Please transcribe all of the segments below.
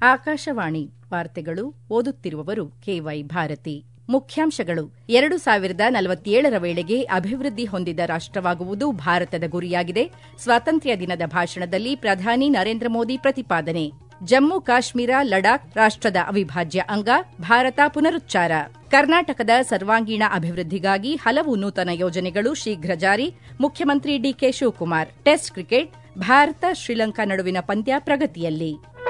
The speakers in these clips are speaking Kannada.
ಆಕಾಶವಾಣಿ ವಾರ್ತೆಗಳು ಓದುತ್ತಿರುವವರು ಕೆವೈ ಭಾರತಿ ಮುಖ್ಯಾಂಶಗಳು ಎರಡು ಸಾವಿರದ ನಲವತ್ತೇಳರ ವೇಳೆಗೆ ಅಭಿವೃದ್ಧಿ ಹೊಂದಿದ ರಾಷ್ಟವಾಗುವುದು ಭಾರತದ ಗುರಿಯಾಗಿದೆ ಸ್ವಾತಂತ್ರ್ಯ ದಿನದ ಭಾಷಣದಲ್ಲಿ ಪ್ರಧಾನಿ ನರೇಂದ್ರ ಮೋದಿ ಪ್ರತಿಪಾದನೆ ಜಮ್ಮು ಕಾಶ್ಮೀರ ಲಡಾಖ್ ರಾಷ್ಟದ ಅವಿಭಾಜ್ಯ ಅಂಗ ಭಾರತ ಪುನರುಚ್ಚಾರ ಕರ್ನಾಟಕದ ಸರ್ವಾಂಗೀಣ ಅಭಿವೃದ್ಧಿಗಾಗಿ ಹಲವು ನೂತನ ಯೋಜನೆಗಳು ಶೀಘ್ರ ಜಾರಿ ಮುಖ್ಯಮಂತ್ರಿ ಡಿಕೆ ಶಿವಕುಮಾರ್ ಟೆಸ್ಟ್ ಕ್ರಿಕೆಟ್ ಭಾರತ ಶ್ರೀಲಂಕಾ ನಡುವಿನ ಪಂದ್ಯ ಪ್ರಗತಿಯಲ್ಲಿ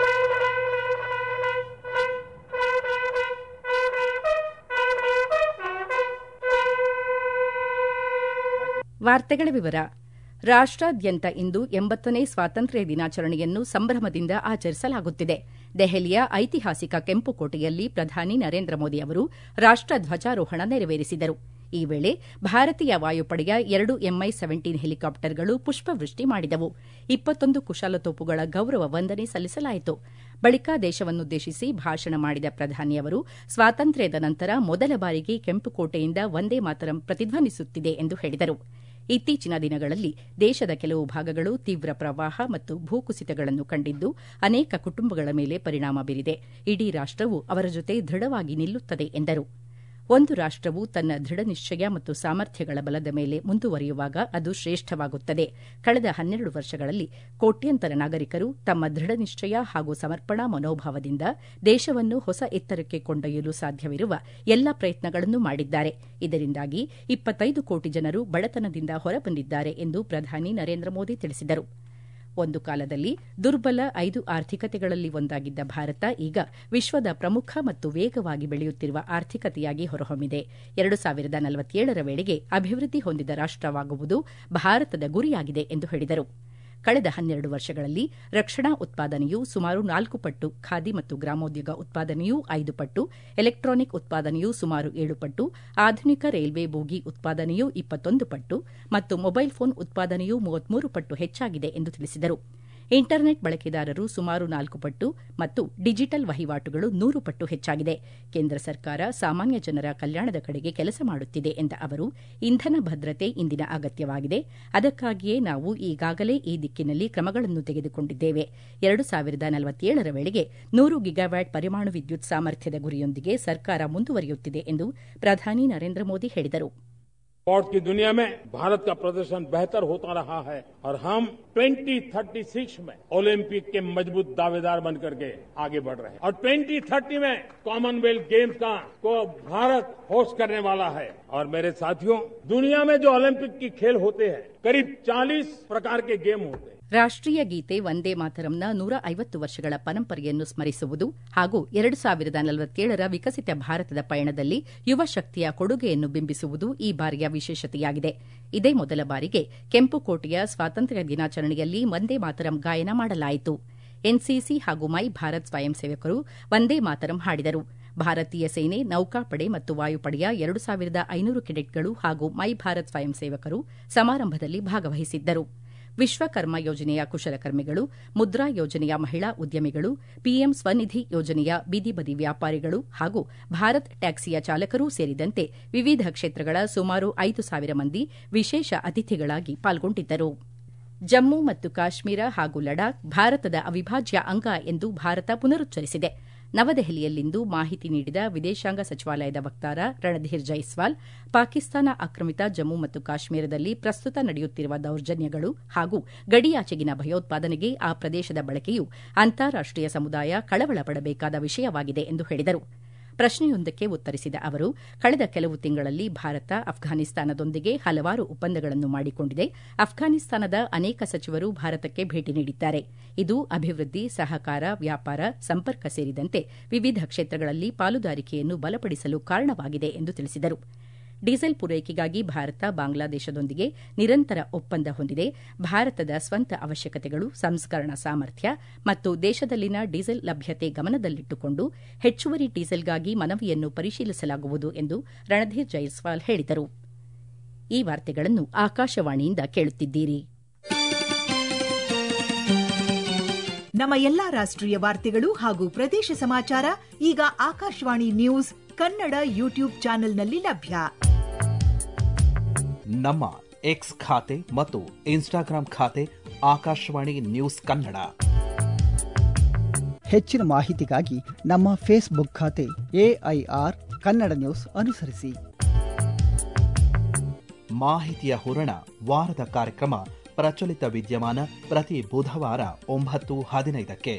ವಾರ್ತೆಗಳ ವಿವರ ರಾಷ್ಟ್ರಾದ್ಯಂತ ಇಂದು ಎಂಬತ್ತನೇ ಸ್ವಾತಂತ್ರ್ಯ ದಿನಾಚರಣೆಯನ್ನು ಸಂಭ್ರಮದಿಂದ ಆಚರಿಸಲಾಗುತ್ತಿದೆ ದೆಹಲಿಯ ಐತಿಹಾಸಿಕ ಕೆಂಪುಕೋಟೆಯಲ್ಲಿ ಪ್ರಧಾನಿ ನರೇಂದ್ರ ಮೋದಿ ಅವರು ರಾಷ್ಟ ಧ್ವಜಾರೋಹಣ ನೆರವೇರಿಸಿದರು ಈ ವೇಳೆ ಭಾರತೀಯ ವಾಯುಪಡೆಯ ಎರಡು ಎಂಐ ಸೆವೆಂಟೀನ್ ಹೆಲಿಕಾಪ್ಟರ್ಗಳು ಪುಷ್ಪವೃಷ್ಟಿ ಮಾಡಿದವು ಇಪ್ಪತ್ತೊಂದು ಕುಶಾಲತೋಪುಗಳ ಗೌರವ ವಂದನೆ ಸಲ್ಲಿಸಲಾಯಿತು ಬಳಿಕ ದೇಶವನ್ನುದ್ದೇಶಿಸಿ ಭಾಷಣ ಮಾಡಿದ ಪ್ರಧಾನಿ ಅವರು ಸ್ವಾತಂತ್ರ್ಯದ ನಂತರ ಮೊದಲ ಬಾರಿಗೆ ಕೆಂಪುಕೋಟೆಯಿಂದ ವಂದೇ ಮಾತರಂ ಪ್ರತಿಧ್ವನಿಸುತ್ತಿದೆ ಎಂದು ಹೇಳಿದರು ಇತ್ತೀಚಿನ ದಿನಗಳಲ್ಲಿ ದೇಶದ ಕೆಲವು ಭಾಗಗಳು ತೀವ್ರ ಪ್ರವಾಹ ಮತ್ತು ಭೂಕುಸಿತಗಳನ್ನು ಕಂಡಿದ್ದು ಅನೇಕ ಕುಟುಂಬಗಳ ಮೇಲೆ ಪರಿಣಾಮ ಬೀರಿದೆ ಇಡೀ ರಾಷ್ಟವು ಅವರ ಜೊತೆ ದೃಢವಾಗಿ ನಿಲ್ಲುತ್ತದೆ ಎಂದರು ಒಂದು ರಾಷ್ಟವು ತನ್ನ ದೃಢ ನಿಶ್ಚಯ ಮತ್ತು ಸಾಮರ್ಥ್ಯಗಳ ಬಲದ ಮೇಲೆ ಮುಂದುವರಿಯುವಾಗ ಅದು ಶ್ರೇಷ್ಠವಾಗುತ್ತದೆ ಕಳೆದ ಹನ್ನೆರಡು ವರ್ಷಗಳಲ್ಲಿ ಕೋಟ್ಯಂತರ ನಾಗರಿಕರು ತಮ್ಮ ದೃಢ ನಿಶ್ಚಯ ಹಾಗೂ ಸಮರ್ಪಣಾ ಮನೋಭಾವದಿಂದ ದೇಶವನ್ನು ಹೊಸ ಎತ್ತರಕ್ಕೆ ಕೊಂಡೊಯ್ಯಲು ಸಾಧ್ಯವಿರುವ ಎಲ್ಲ ಪ್ರಯತ್ನಗಳನ್ನು ಮಾಡಿದ್ದಾರೆ ಇದರಿಂದಾಗಿ ಇಪ್ಪತ್ತೈದು ಕೋಟಿ ಜನರು ಬಡತನದಿಂದ ಹೊರಬಂದಿದ್ದಾರೆ ಎಂದು ಪ್ರಧಾನಿ ನರೇಂದ್ರ ಮೋದಿ ತಿಳಿಸಿದರು ಒಂದು ಕಾಲದಲ್ಲಿ ದುರ್ಬಲ ಐದು ಆರ್ಥಿಕತೆಗಳಲ್ಲಿ ಒಂದಾಗಿದ್ದ ಭಾರತ ಈಗ ವಿಶ್ವದ ಪ್ರಮುಖ ಮತ್ತು ವೇಗವಾಗಿ ಬೆಳೆಯುತ್ತಿರುವ ಆರ್ಥಿಕತೆಯಾಗಿ ಹೊರಹೊಮ್ಮಿದೆ ಎರಡು ಸಾವಿರದ ನಲವತ್ತೇಳರ ವೇಳೆಗೆ ಅಭಿವೃದ್ಧಿ ಹೊಂದಿದ ರಾಷ್ಟವಾಗುವುದು ಭಾರತದ ಗುರಿಯಾಗಿದೆ ಎಂದು ಹೇಳಿದರು ಕಳೆದ ಹನ್ನೆರಡು ವರ್ಷಗಳಲ್ಲಿ ರಕ್ಷಣಾ ಉತ್ಪಾದನೆಯು ಸುಮಾರು ನಾಲ್ಕು ಪಟ್ಟು ಖಾದಿ ಮತ್ತು ಗ್ರಾಮೋದ್ಯೋಗ ಉತ್ಪಾದನೆಯೂ ಐದು ಪಟ್ಟು ಎಲೆಕ್ಟ್ರಾನಿಕ್ ಉತ್ಪಾದನೆಯು ಸುಮಾರು ಏಳು ಪಟ್ಟು ಆಧುನಿಕ ರೈಲ್ವೆ ಬೋಗಿ ಉತ್ಪಾದನೆಯು ಇಪ್ಪತ್ತೊಂದು ಪಟ್ಟು ಮತ್ತು ಮೊಬೈಲ್ ಫೋನ್ ಉತ್ಪಾದನೆಯು ಮೂವತ್ಮೂರು ಪಟ್ಟು ಹೆಚ್ಚಾಗಿದೆ ಎಂದು ತಿಳಿಸಿದರು ಇಂಟರ್ನೆಟ್ ಬಳಕೆದಾರರು ಸುಮಾರು ನಾಲ್ಕು ಪಟ್ಟು ಮತ್ತು ಡಿಜಿಟಲ್ ವಹಿವಾಟುಗಳು ನೂರು ಪಟ್ಟು ಹೆಚ್ಚಾಗಿದೆ ಕೇಂದ್ರ ಸರ್ಕಾರ ಸಾಮಾನ್ಯ ಜನರ ಕಲ್ಯಾಣದ ಕಡೆಗೆ ಕೆಲಸ ಮಾಡುತ್ತಿದೆ ಎಂದ ಅವರು ಇಂಧನ ಭದ್ರತೆ ಇಂದಿನ ಅಗತ್ಯವಾಗಿದೆ ಅದಕ್ಕಾಗಿಯೇ ನಾವು ಈಗಾಗಲೇ ಈ ದಿಕ್ಕಿನಲ್ಲಿ ಕ್ರಮಗಳನ್ನು ತೆಗೆದುಕೊಂಡಿದ್ದೇವೆ ಎರಡು ಸಾವಿರದ ನಲವತ್ತೇಳರ ವೇಳೆಗೆ ನೂರು ಗಿಗಾವ್ಯಾಟ್ ಪರಮಾಣು ವಿದ್ಯುತ್ ಸಾಮರ್ಥ್ಯದ ಗುರಿಯೊಂದಿಗೆ ಸರ್ಕಾರ ಮುಂದುವರಿಯುತ್ತಿದೆ ಎಂದು ಪ್ರಧಾನಿ ನರೇಂದ್ರ ಮೋದಿ ಹೇಳಿದರು स्पोर्ट की दुनिया में भारत का प्रदर्शन बेहतर होता रहा है और हम 2036 में ओलंपिक के मजबूत दावेदार बनकर के आगे बढ़ रहे हैं और 2030 में कॉमनवेल्थ गेम्स का को भारत होस्ट करने वाला है और मेरे साथियों दुनिया में जो ओलंपिक की खेल होते हैं करीब 40 प्रकार के गेम होते हैं ರಾಷ್ಟೀಯ ಗೀತೆ ವಂದೇ ಮಾತರಂನ ನೂರ ಐವತ್ತು ವರ್ಷಗಳ ಪರಂಪರೆಯನ್ನು ಸ್ಮರಿಸುವುದು ಹಾಗೂ ಎರಡು ಸಾವಿರದ ನಲವತ್ತೇಳರ ವಿಕಸಿತ ಭಾರತದ ಪಯಣದಲ್ಲಿ ಯುವ ಶಕ್ತಿಯ ಕೊಡುಗೆಯನ್ನು ಬಿಂಬಿಸುವುದು ಈ ಬಾರಿಯ ವಿಶೇಷತೆಯಾಗಿದೆ ಇದೇ ಮೊದಲ ಬಾರಿಗೆ ಕೆಂಪುಕೋಟೆಯ ಸ್ವಾತಂತ್ರ್ಯ ದಿನಾಚರಣೆಯಲ್ಲಿ ವಂದೇ ಮಾತರಂ ಗಾಯನ ಮಾಡಲಾಯಿತು ಎನ್ಸಿಸಿ ಹಾಗೂ ಮೈ ಭಾರತ್ ಸ್ವಯಂ ಸೇವಕರು ವಂದೇ ಮಾತರಂ ಹಾಡಿದರು ಭಾರತೀಯ ಸೇನೆ ನೌಕಾಪಡೆ ಮತ್ತು ವಾಯುಪಡೆಯ ಎರಡು ಸಾವಿರದ ಐನೂರು ಕೆಡೆಟ್ಗಳು ಹಾಗೂ ಮೈ ಭಾರತ್ ಸ್ವಯಂ ಸೇವಕರು ಸಮಾರಂಭದಲ್ಲಿ ಭಾಗವಹಿಸಿದ್ದರು ವಿಶ್ವಕರ್ಮ ಯೋಜನೆಯ ಕುಶಲಕರ್ಮಿಗಳು ಮುದ್ರಾ ಯೋಜನೆಯ ಮಹಿಳಾ ಉದ್ಯಮಿಗಳು ಪಿಎಂ ಸ್ವನಿಧಿ ಯೋಜನೆಯ ಬೀದಿ ಬದಿ ವ್ಯಾಪಾರಿಗಳು ಹಾಗೂ ಭಾರತ್ ಟ್ಯಾಕ್ಸಿಯ ಚಾಲಕರೂ ಸೇರಿದಂತೆ ವಿವಿಧ ಕ್ಷೇತ್ರಗಳ ಸುಮಾರು ಐದು ಸಾವಿರ ಮಂದಿ ವಿಶೇಷ ಅತಿಥಿಗಳಾಗಿ ಪಾಲ್ಗೊಂಡಿದ್ದರು ಜಮ್ಮು ಮತ್ತು ಕಾಶ್ಮೀರ ಹಾಗೂ ಲಡಾಖ್ ಭಾರತದ ಅವಿಭಾಜ್ಯ ಅಂಗ ಎಂದು ಭಾರತ ಪುನರುಚ್ಚರಿಸಿದೆ ನವದೆಹಲಿಯಲ್ಲಿಂದು ಮಾಹಿತಿ ನೀಡಿದ ವಿದೇಶಾಂಗ ಸಚಿವಾಲಯದ ವಕ್ತಾರ ರಣಧೀರ್ ಜೈಸ್ವಾಲ್ ಪಾಕಿಸ್ತಾನ ಆಕ್ರಮಿತ ಜಮ್ಮು ಮತ್ತು ಕಾಶ್ಮೀರದಲ್ಲಿ ಪ್ರಸ್ತುತ ನಡೆಯುತ್ತಿರುವ ದೌರ್ಜನ್ಯಗಳು ಹಾಗೂ ಗಡಿಯಾಚೆಗಿನ ಭಯೋತ್ಪಾದನೆಗೆ ಆ ಪ್ರದೇಶದ ಬಳಕೆಯು ಅಂತಾರಾಷ್ಟೀಯ ಸಮುದಾಯ ಕಳವಳ ಪಡಬೇಕಾದ ವಿಷಯವಾಗಿದೆ ಎಂದು ಹೇಳಿದರು ಪ್ರಶ್ನೆಯೊಂದಕ್ಕೆ ಉತ್ತರಿಸಿದ ಅವರು ಕಳೆದ ಕೆಲವು ತಿಂಗಳಲ್ಲಿ ಭಾರತ ಅಫ್ಘಾನಿಸ್ತಾನದೊಂದಿಗೆ ಹಲವಾರು ಒಪ್ಪಂದಗಳನ್ನು ಮಾಡಿಕೊಂಡಿದೆ ಅಫ್ಘಾನಿಸ್ತಾನದ ಅನೇಕ ಸಚಿವರು ಭಾರತಕ್ಕೆ ಭೇಟಿ ನೀಡಿದ್ದಾರೆ ಇದು ಅಭಿವೃದ್ಧಿ ಸಹಕಾರ ವ್ಯಾಪಾರ ಸಂಪರ್ಕ ಸೇರಿದಂತೆ ವಿವಿಧ ಕ್ಷೇತ್ರಗಳಲ್ಲಿ ಪಾಲುದಾರಿಕೆಯನ್ನು ಬಲಪಡಿಸಲು ಕಾರಣವಾಗಿದೆ ಎಂದು ತಿಳಿಸಿದರು ಡೀಸೆಲ್ ಪೂರೈಕೆಗಾಗಿ ಭಾರತ ಬಾಂಗ್ಲಾದೇಶದೊಂದಿಗೆ ನಿರಂತರ ಒಪ್ಪಂದ ಹೊಂದಿದೆ ಭಾರತದ ಸ್ವಂತ ಅವಶ್ಯಕತೆಗಳು ಸಂಸ್ಕರಣಾ ಸಾಮರ್ಥ್ಯ ಮತ್ತು ದೇಶದಲ್ಲಿನ ಡೀಸೆಲ್ ಲಭ್ಯತೆ ಗಮನದಲ್ಲಿಟ್ಟುಕೊಂಡು ಹೆಚ್ಚುವರಿ ಡೀಸೆಲ್ಗಾಗಿ ಮನವಿಯನ್ನು ಪರಿಶೀಲಿಸಲಾಗುವುದು ಎಂದು ರಣಧೀರ್ ಜೈಸ್ವಾಲ್ ಹೇಳಿದರು ಈ ವಾರ್ತೆಗಳನ್ನು ಆಕಾಶವಾಣಿಯಿಂದ ಕೇಳುತ್ತಿದ್ದೀರಿ ನಮ್ಮ ಎಲ್ಲಾ ರಾಷ್ಟ್ರೀಯ ವಾರ್ತೆಗಳು ಹಾಗೂ ಪ್ರದೇಶ ಸಮಾಚಾರ ಈಗ ಆಕಾಶವಾಣಿ ನ್ಯೂಸ್ ಕನ್ನಡ ಯೂಟ್ಯೂಬ್ ಚಾನೆಲ್ನಲ್ಲಿ ಲಭ್ಯ ನಮ್ಮ ಎಕ್ಸ್ ಖಾತೆ ಮತ್ತು ಇನ್ಸ್ಟಾಗ್ರಾಂ ಖಾತೆ ಆಕಾಶವಾಣಿ ನ್ಯೂಸ್ ಕನ್ನಡ ಹೆಚ್ಚಿನ ಮಾಹಿತಿಗಾಗಿ ನಮ್ಮ ಫೇಸ್ಬುಕ್ ಖಾತೆ ಎಐಆರ್ ಕನ್ನಡ ನ್ಯೂಸ್ ಅನುಸರಿಸಿ ಮಾಹಿತಿಯ ಹೂರಣ ವಾರದ ಕಾರ್ಯಕ್ರಮ ಪ್ರಚಲಿತ ವಿದ್ಯಮಾನ ಪ್ರತಿ ಬುಧವಾರ ಒಂಬತ್ತು ಹದಿನೈದಕ್ಕೆ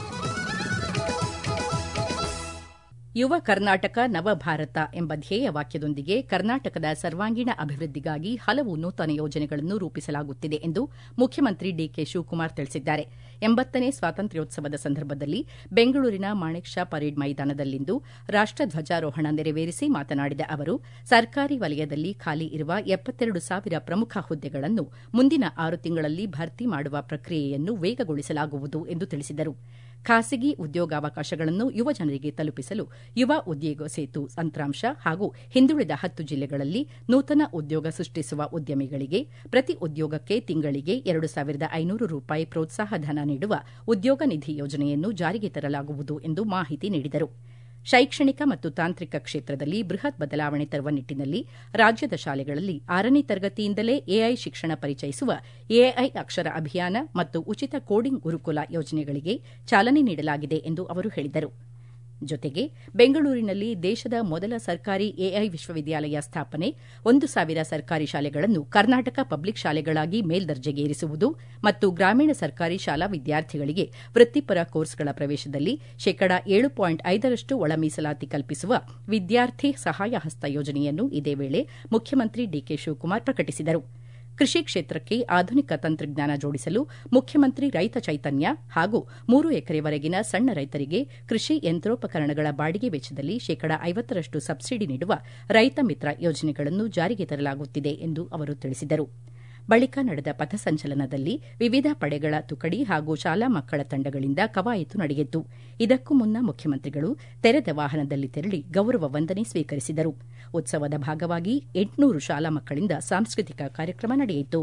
ಯುವ ಕರ್ನಾಟಕ ನವಭಾರತ ಎಂಬ ಧ್ಯೇಯ ವಾಕ್ಯದೊಂದಿಗೆ ಕರ್ನಾಟಕದ ಸರ್ವಾಂಗೀಣ ಅಭಿವೃದ್ಧಿಗಾಗಿ ಹಲವು ನೂತನ ಯೋಜನೆಗಳನ್ನು ರೂಪಿಸಲಾಗುತ್ತಿದೆ ಎಂದು ಮುಖ್ಯಮಂತ್ರಿ ಡಿಕೆ ಶಿವಕುಮಾರ್ ತಿಳಿಸಿದ್ದಾರೆ ಎಂಬತ್ತನೇ ಸ್ವಾತಂತ್ರ್ಯೋತ್ಸವದ ಸಂದರ್ಭದಲ್ಲಿ ಬೆಂಗಳೂರಿನ ಮಾಣಿಕ್ ಷಾ ಪರೇಡ್ ಮೈದಾನದಲ್ಲಿಂದು ರಾಷ್ಟಧ್ವಜಾರೋಹಣ ನೆರವೇರಿಸಿ ಮಾತನಾಡಿದ ಅವರು ಸರ್ಕಾರಿ ವಲಯದಲ್ಲಿ ಖಾಲಿ ಇರುವ ಎಪ್ಪತ್ತೆರಡು ಸಾವಿರ ಪ್ರಮುಖ ಹುದ್ದೆಗಳನ್ನು ಮುಂದಿನ ಆರು ತಿಂಗಳಲ್ಲಿ ಭರ್ತಿ ಮಾಡುವ ಪ್ರಕ್ರಿಯೆಯನ್ನು ವೇಗಗೊಳಿಸಲಾಗುವುದು ಎಂದು ತಿಳಿಸಿದರು ಖಾಸಗಿ ಉದ್ಯೋಗಾವಕಾಶಗಳನ್ನು ಯುವ ಜನರಿಗೆ ತಲುಪಿಸಲು ಯುವ ಉದ್ಯೋಗ ಸೇತು ತಂತ್ರಾಂಶ ಹಾಗೂ ಹಿಂದುಳಿದ ಹತ್ತು ಜಿಲ್ಲೆಗಳಲ್ಲಿ ನೂತನ ಉದ್ಯೋಗ ಸೃಷ್ಟಿಸುವ ಉದ್ಯಮಿಗಳಿಗೆ ಪ್ರತಿ ಉದ್ಯೋಗಕ್ಕೆ ತಿಂಗಳಿಗೆ ಎರಡು ಸಾವಿರದ ಐನೂರು ರೂಪಾಯಿ ಪ್ರೋತ್ಸಾಹ ಧನ ನೀಡುವ ಉದ್ಯೋಗ ನಿಧಿ ಯೋಜನೆಯನ್ನು ಜಾರಿಗೆ ತರಲಾಗುವುದು ಎಂದು ಮಾಹಿತಿ ನೀಡಿದರು ಶೈಕ್ಷಣಿಕ ಮತ್ತು ತಾಂತ್ರಿಕ ಕ್ಷೇತ್ರದಲ್ಲಿ ಬೃಹತ್ ಬದಲಾವಣೆ ತರುವ ನಿಟ್ಟಿನಲ್ಲಿ ರಾಜ್ಯದ ಶಾಲೆಗಳಲ್ಲಿ ಆರನೇ ತರಗತಿಯಿಂದಲೇ ಎಐ ಶಿಕ್ಷಣ ಪರಿಚಯಿಸುವ ಎಐ ಅಕ್ಷರ ಅಭಿಯಾನ ಮತ್ತು ಉಚಿತ ಕೋಡಿಂಗ್ ಗುರುಕುಲ ಯೋಜನೆಗಳಿಗೆ ಚಾಲನೆ ನೀಡಲಾಗಿದೆ ಎಂದು ಅವರು ಹೇಳಿದರು ಜೊತೆಗೆ ಬೆಂಗಳೂರಿನಲ್ಲಿ ದೇಶದ ಮೊದಲ ಸರ್ಕಾರಿ ಎಐ ವಿಶ್ವವಿದ್ಯಾಲಯ ಸ್ಥಾಪನೆ ಒಂದು ಸಾವಿರ ಸರ್ಕಾರಿ ಶಾಲೆಗಳನ್ನು ಕರ್ನಾಟಕ ಪಬ್ಲಿಕ್ ಶಾಲೆಗಳಾಗಿ ಮೇಲ್ದರ್ಜೆಗೇರಿಸುವುದು ಮತ್ತು ಗ್ರಾಮೀಣ ಸರ್ಕಾರಿ ಶಾಲಾ ವಿದ್ಯಾರ್ಥಿಗಳಿಗೆ ವೃತ್ತಿಪರ ಕೋರ್ಸ್ಗಳ ಪ್ರವೇಶದಲ್ಲಿ ಶೇಕಡ ಏಳು ಪಾಯಿಂಟ್ ಐದರಷ್ಟು ಒಳ ಮೀಸಲಾತಿ ಕಲ್ಪಿಸುವ ವಿದ್ಯಾರ್ಥಿ ಸಹಾಯ ಹಸ್ತ ಯೋಜನೆಯನ್ನು ಇದೇ ವೇಳೆ ಮುಖ್ಯಮಂತ್ರಿ ಡಿಕೆ ಶಿವಕುಮಾರ್ ಪ್ರಕಟಿಸಿದರು ಕೃಷಿ ಕ್ಷೇತ್ರಕ್ಕೆ ಆಧುನಿಕ ತಂತ್ರಜ್ಞಾನ ಜೋಡಿಸಲು ಮುಖ್ಯಮಂತ್ರಿ ರೈತ ಚೈತನ್ಯ ಹಾಗೂ ಮೂರು ಎಕರೆವರೆಗಿನ ಸಣ್ಣ ರೈತರಿಗೆ ಕೃಷಿ ಯಂತ್ರೋಪಕರಣಗಳ ಬಾಡಿಗೆ ವೆಚ್ಚದಲ್ಲಿ ಶೇಕಡ ಐವತ್ತರಷ್ಟು ಸಬ್ಸಿಡಿ ನೀಡುವ ರೈತ ಮಿತ್ರ ಯೋಜನೆಗಳನ್ನು ಜಾರಿಗೆ ತರಲಾಗುತ್ತಿದೆ ಎಂದು ಅವರು ತಿಳಿಸಿದರು ಬಳಿಕ ನಡೆದ ಪಥಸಂಚಲನದಲ್ಲಿ ವಿವಿಧ ಪಡೆಗಳ ತುಕಡಿ ಹಾಗೂ ಶಾಲಾ ಮಕ್ಕಳ ತಂಡಗಳಿಂದ ಕವಾಯತು ನಡೆಯಿತು ಇದಕ್ಕೂ ಮುನ್ನ ಮುಖ್ಯಮಂತ್ರಿಗಳು ತೆರೆದ ವಾಹನದಲ್ಲಿ ತೆರಳಿ ಗೌರವ ವಂದನೆ ಸ್ವೀಕರಿಸಿದರು ಉತ್ಸವದ ಭಾಗವಾಗಿ ಎಂಟುನೂರು ಶಾಲಾ ಮಕ್ಕಳಿಂದ ಸಾಂಸ್ಕೃತಿಕ ಕಾರ್ಯಕ್ರಮ ನಡೆಯಿತು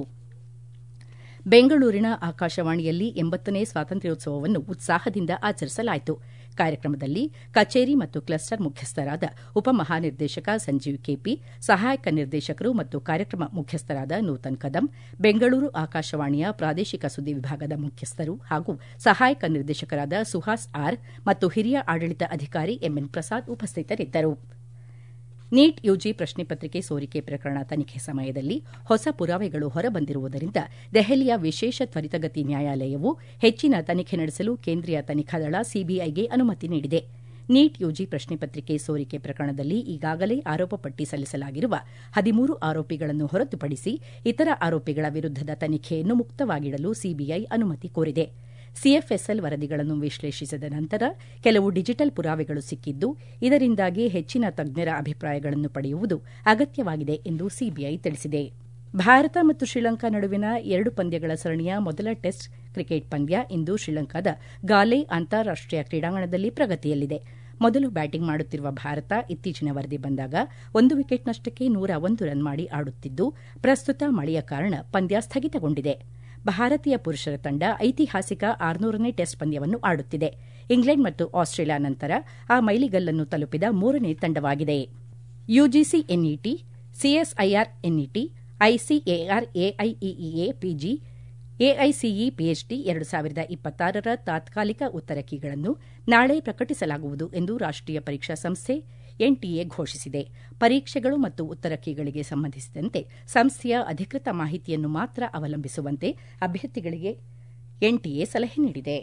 ಬೆಂಗಳೂರಿನ ಆಕಾಶವಾಣಿಯಲ್ಲಿ ಎಂಬತ್ತನೇ ಸ್ವಾತಂತ್ರ್ಯೋತ್ಸವವನ್ನು ಉತ್ಸಾಹದಿಂದ ಆಚರಿಸಲಾಯಿತು ಕಾರ್ಯಕ್ರಮದಲ್ಲಿ ಕಚೇರಿ ಮತ್ತು ಕ್ಲಸ್ಟರ್ ಮುಖ್ಯಸ್ಥರಾದ ಉಪಮಹಾನಿರ್ದೇಶಕ ಸಂಜೀವ್ ಕೆಪಿ ಸಹಾಯಕ ನಿರ್ದೇಶಕರು ಮತ್ತು ಕಾರ್ಯಕ್ರಮ ಮುಖ್ಯಸ್ಥರಾದ ನೂತನ್ ಕದಂ ಬೆಂಗಳೂರು ಆಕಾಶವಾಣಿಯ ಪ್ರಾದೇಶಿಕ ಸುದ್ದಿ ವಿಭಾಗದ ಮುಖ್ಯಸ್ಥರು ಹಾಗೂ ಸಹಾಯಕ ನಿರ್ದೇಶಕರಾದ ಸುಹಾಸ್ ಆರ್ ಮತ್ತು ಹಿರಿಯ ಆಡಳಿತ ಅಧಿಕಾರಿ ಎಂಎನ್ ಪ್ರಸಾದ್ ಉಪಸ್ಥಿತರಿದ್ದರು ನೀಟ್ ಯುಜಿ ಪ್ರಶ್ನೆ ಪತ್ರಿಕೆ ಸೋರಿಕೆ ಪ್ರಕರಣ ತನಿಖೆ ಸಮಯದಲ್ಲಿ ಹೊಸ ಪುರಾವೆಗಳು ಹೊರಬಂದಿರುವುದರಿಂದ ದೆಹಲಿಯ ವಿಶೇಷ ತ್ವರಿತಗತಿ ನ್ಯಾಯಾಲಯವು ಹೆಚ್ಚಿನ ತನಿಖೆ ನಡೆಸಲು ಕೇಂದ್ರೀಯ ತನಿಖಾ ದಳ ಸಿಬಿಐಗೆ ಅನುಮತಿ ನೀಡಿದೆ ನೀಟ್ ಯುಜಿ ಪ್ರಶ್ನೆ ಪತ್ರಿಕೆ ಸೋರಿಕೆ ಪ್ರಕರಣದಲ್ಲಿ ಈಗಾಗಲೇ ಆರೋಪ ಪಟ್ಟಿ ಸಲ್ಲಿಸಲಾಗಿರುವ ಹದಿಮೂರು ಆರೋಪಿಗಳನ್ನು ಹೊರತುಪಡಿಸಿ ಇತರ ಆರೋಪಿಗಳ ವಿರುದ್ದದ ತನಿಖೆಯನ್ನು ಮುಕ್ತವಾಗಿಡಲು ಸಿಬಿಐ ಅನುಮತಿ ಕೋರಿದೆ ಸಿಎಫ್ಎಸ್ಎಲ್ ವರದಿಗಳನ್ನು ವಿಶ್ಲೇಷಿಸಿದ ನಂತರ ಕೆಲವು ಡಿಜಿಟಲ್ ಪುರಾವೆಗಳು ಸಿಕ್ಕಿದ್ದು ಇದರಿಂದಾಗಿ ಹೆಚ್ಚಿನ ತಜ್ಞರ ಅಭಿಪ್ರಾಯಗಳನ್ನು ಪಡೆಯುವುದು ಅಗತ್ಯವಾಗಿದೆ ಎಂದು ಸಿಬಿಐ ತಿಳಿಸಿದೆ ಭಾರತ ಮತ್ತು ಶ್ರೀಲಂಕಾ ನಡುವಿನ ಎರಡು ಪಂದ್ಯಗಳ ಸರಣಿಯ ಮೊದಲ ಟೆಸ್ಟ್ ಕ್ರಿಕೆಟ್ ಪಂದ್ಯ ಇಂದು ಶ್ರೀಲಂಕಾದ ಗಾಲೆ ಅಂತಾರಾಷ್ಟೀಯ ಕ್ರೀಡಾಂಗಣದಲ್ಲಿ ಪ್ರಗತಿಯಲ್ಲಿದೆ ಮೊದಲು ಬ್ಯಾಟಿಂಗ್ ಮಾಡುತ್ತಿರುವ ಭಾರತ ಇತ್ತೀಚಿನ ವರದಿ ಬಂದಾಗ ಒಂದು ವಿಕೆಟ್ ನಷ್ಟಕ್ಕೆ ನೂರ ಒಂದು ರನ್ ಮಾಡಿ ಆಡುತ್ತಿದ್ದು ಪ್ರಸ್ತುತ ಮಳೆಯ ಕಾರಣ ಪಂದ್ಯ ಸ್ಥಗಿತಗೊಂಡಿದೆ ಭಾರತೀಯ ಪುರುಷರ ತಂಡ ಐತಿಹಾಸಿಕ ಆರ್ನೂರನೇ ಟೆಸ್ಟ್ ಪಂದ್ಯವನ್ನು ಆಡುತ್ತಿದೆ ಇಂಗ್ಲೆಂಡ್ ಮತ್ತು ಆಸ್ಟ್ರೇಲಿಯಾ ನಂತರ ಆ ಮೈಲಿಗಲ್ಲನ್ನು ತಲುಪಿದ ಮೂರನೇ ತಂಡವಾಗಿದೆ UGC NET CSIR NET ICAR AIEEA PG AICE PhD ಎರಡು ಸಾವಿರದ ಇಪ್ಪತ್ತಾರರ ತಾತ್ಕಾಲಿಕ ಉತ್ತರ ಕೀಗಳನ್ನು ನಾಳೆ ಪ್ರಕಟಿಸಲಾಗುವುದು ಎಂದು ರಾಷ್ಟೀಯ ಪರೀಕ್ಷಾ ಸಂಸ್ಥೆ ಎನ್ಟಿಎ ಘೋಷಿಸಿದೆ ಪರೀಕ್ಷೆಗಳು ಮತ್ತು ಉತ್ತರ ಕೀಗಳಿಗೆ ಸಂಬಂಧಿಸಿದಂತೆ ಸಂಸ್ಥೆಯ ಅಧಿಕೃತ ಮಾಹಿತಿಯನ್ನು ಮಾತ್ರ ಅವಲಂಬಿಸುವಂತೆ ಅಭ್ಯರ್ಥಿಗಳಿಗೆ ಎನ್ಟಿಎ ಸಲಹೆ ನೀಡಿದೆ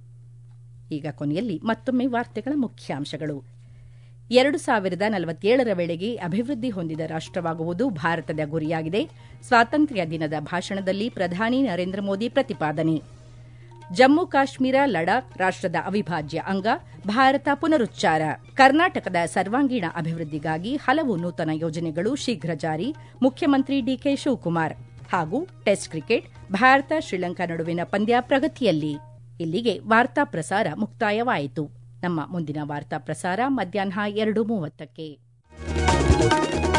ಈಗ ಕೊನೆಯಲ್ಲಿ ಮತ್ತೊಮ್ಮೆ ವಾರ್ತೆಗಳ ಮುಖ್ಯಾಂಶಗಳು ಎರಡು ಸಾವಿರದ ನಲವತ್ತೇಳರ ವೇಳೆಗೆ ಅಭಿವೃದ್ಧಿ ಹೊಂದಿದ ರಾಷ್ಟವಾಗುವುದು ಭಾರತದ ಗುರಿಯಾಗಿದೆ ಸ್ವಾತಂತ್ರ್ಯ ದಿನದ ಭಾಷಣದಲ್ಲಿ ಪ್ರಧಾನಿ ನರೇಂದ್ರ ಮೋದಿ ಪ್ರತಿಪಾದನೆ ಜಮ್ಮು ಕಾಶ್ಮೀರ ಲಡಾಖ್ ರಾಷ್ಟದ ಅವಿಭಾಜ್ಯ ಅಂಗ ಭಾರತ ಪುನರುಚ್ಚಾರ ಕರ್ನಾಟಕದ ಸರ್ವಾಂಗೀಣ ಅಭಿವೃದ್ಧಿಗಾಗಿ ಹಲವು ನೂತನ ಯೋಜನೆಗಳು ಶೀಘ್ರ ಜಾರಿ ಮುಖ್ಯಮಂತ್ರಿ ಡಿಕೆ ಶಿವಕುಮಾರ್ ಹಾಗೂ ಟೆಸ್ಟ್ ಕ್ರಿಕೆಟ್ ಭಾರತ ಶ್ರೀಲಂಕಾ ನಡುವಿನ ಪಂದ್ಯ ಪ್ರಗತಿಯಲ್ಲಿ ಇಲ್ಲಿಗೆ ವಾರ್ತಾ ಪ್ರಸಾರ ಮುಕ್ತಾಯವಾಯಿತು ನಮ್ಮ ಮುಂದಿನ ವಾರ್ತಾ ಪ್ರಸಾರ ಮಧ್ಯಾಹ್ನ ಎರಡು ಮೂವತ್ತಕ್ಕೆ